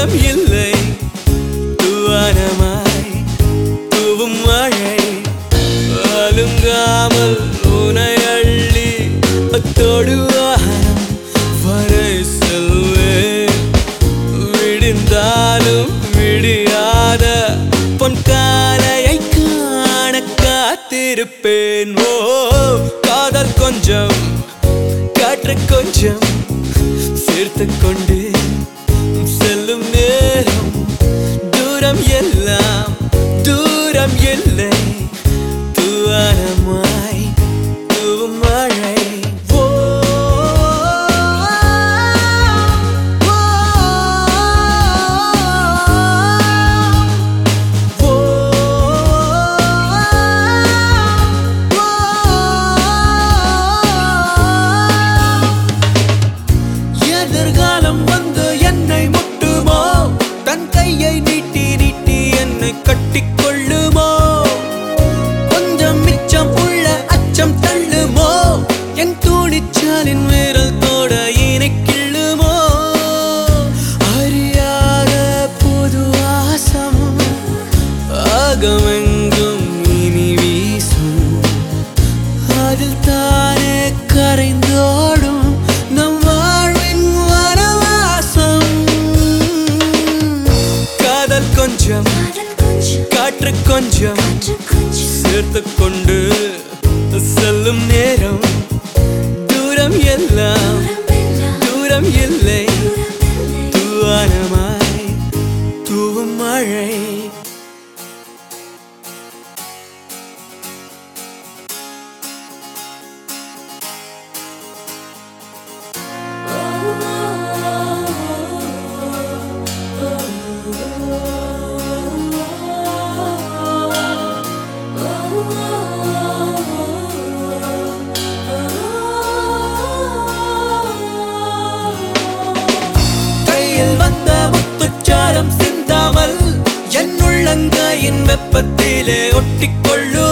தூரம் இல்லை தூவானமாய் தூவும் மழை அலுங்காமல் உனை அள்ளி அத்தோடு வானம் வரை செல்வேன் விடிந்தாலும் விடியாத பொன் காலையை காண காத்திருப்பேன் ஓ காதல் கொஞ்சம் காற்று கொஞ்சம் சேர்த்து கொண்டு செல்லும் நேரம் தூரம் எல்லாம் தூரம் இல்லை தூவானமாய் தூவும் மழை ஓ, ஓ, எதிர்காலம் வந்து என்னை முட்டுமோ தன் கையை நீட்டி நீட்டி என்னை கட்டிக்கொள்ளுமோ கொஞ்சம் மிச்சம் உள்ள அச்சம் தள்ளுமோ என் துணிச்சாலின் விரல் தோட இனை கிள்ளுமோ அறியாத புது வாசம் ஆகமெங்கும் இனி வீசும் அதில் தானே கரைந்தோடும் நம் வாழ்வின் வனவாசம் காதல் கொஞ்சம் காதல் கொஞ்சம் காற்று கொஞ்சம் காற்று கொஞ்சம் சேர்த்து கொண்டு செல்லும் நேரம் தூரம் எல்லாம் தூரமெல்லாம் தூரம் இல்லை தூரமில்லை தூவானமாய் தூவும் மழை கையில் வந்த முத்துச்சாரம் சிந்தாமல் என் உள்ளங்கையின் வெப்பத்திலே ஒட்டிக்கொள்ளு